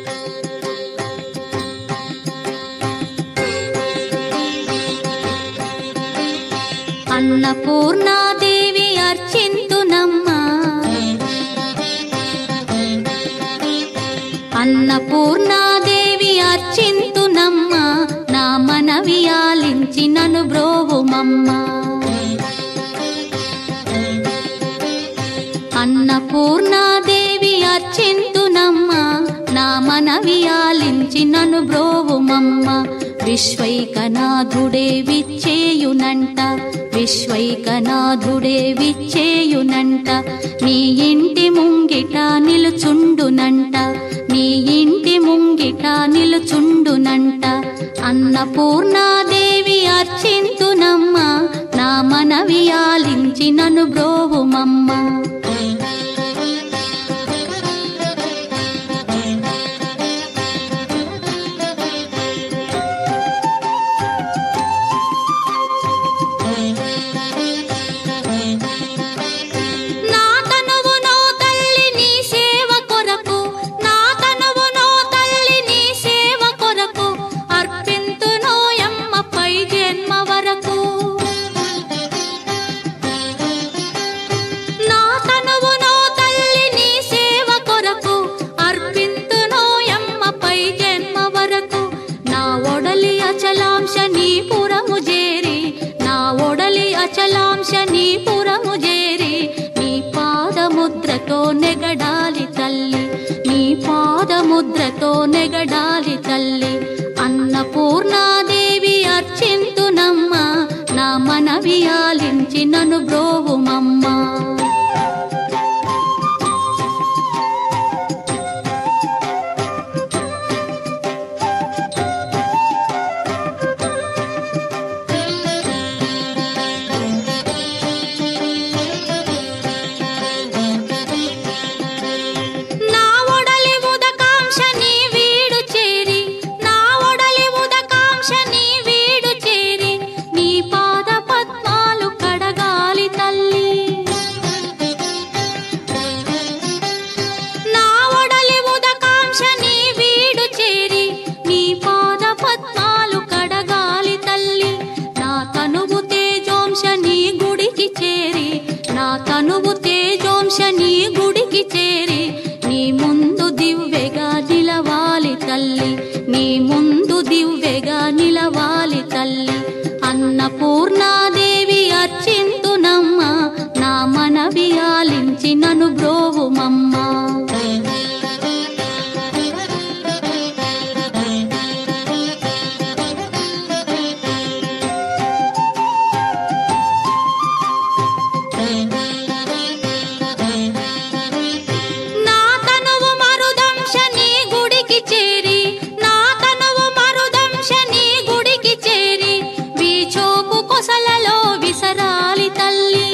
అన్నపూర్ణాదేవి అర్చింతునమ్మా అన్నపూర్ణాదేవి అర్చింతునమ్మా నా మనవి ఆలించి నను బ్రోవుమమ్మా అన్నపూర్ణాదేవి అర్చింతునమ్మా నా మనవి ఆలించి నను బ్రోవుమమ్మ విశ్వైకనాథుడే విచ్చేయునంట విశ్వైకనాథుడే విచ్చేయునంట నీ ఇంటి ముంగిట నిలుచుండునంట నీ ఇంటి ముంగిట నిలుచుండునంట అన్నపూర్ణాదేవి అర్చింతునమ్మ నా మనవి ఆలించి నను బ్రోవుమమ్మ నా తనువునో తల్లి నీ సేవ కొరకు నా తనువునో తల్లి నీ సేవ కొరకు అర్పింతునో యమ్మపై జన్మ వరకు నా తనువునో తల్లి నీ సేవ కొరకు అర్పింతునో యమ్మపై జన్మ వరకు నా ఒడలి అచలాంశ నీ పురము చేరి నా ఒడలి అచలాంశ నీ పురము చేరి నీ పాదముద్రతో నెగడాలి తల్లి నీ పాదముద్రతో నెగడాలి తల్లి అన్నపూర్ణాదేవి అర్చింతునమ్మ నా మనవి ఆలించి నను బ్రోవుమమ్మా నా ఒడలి ఉదకాంక్ష నీ వీడు చేరి నా ఒడలి ఉదకాంక్ష నీ వీడు చేరి నీ పాద పద్మాలు కడగాలి తల్లి నా ఒడలి ఉదకాంక్ష నీ వీడు చేరి నీ పాద పద్మాలు కడగాలి తల్లి నా తనువు తేజోంశ నీ గుడికి చేరి నా తనువు తేజోంశ నీ గుడికి చేరి నీ ముందు దివ్వెగా నిలవాలి తల్లి నీ ముందు దివ్వెగా నిలవాలి తల్లి అన్నపూర్ణాదేవి అర్చింతునమ్మ నా మనవి ఆలించి నను బ్రోవుమమ్మా నా తనువు మరుదంశ నీ గుడికి చేరి నా తనువు మరుదంశ నీ గుడికి చేరి వీచోపు కొసలలో విసరాలి తల్లి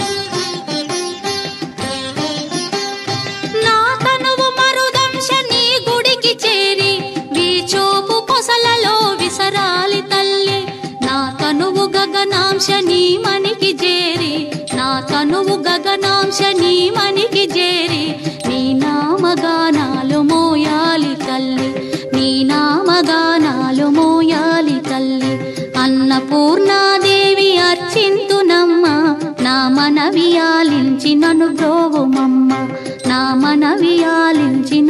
నా తనువు మరుదంశ నీ గుడికి చేరి వీచోపు కొసలలో విసరాలి తల్లి నా తనువు గగనాంశ నీ మనికి చేరి నా తనువు గగనాంశ నీ మనికి చేరి నీ నామగానాలు మోయాలి తల్లి నీ నామగానాలు మోయాలి తల్లి అన్నపూర్ణాదేవి అర్చింతునమ్మ నా మనవి ఆలించి నను బ్రోవుమమ్మ నా మనవి ఆలించి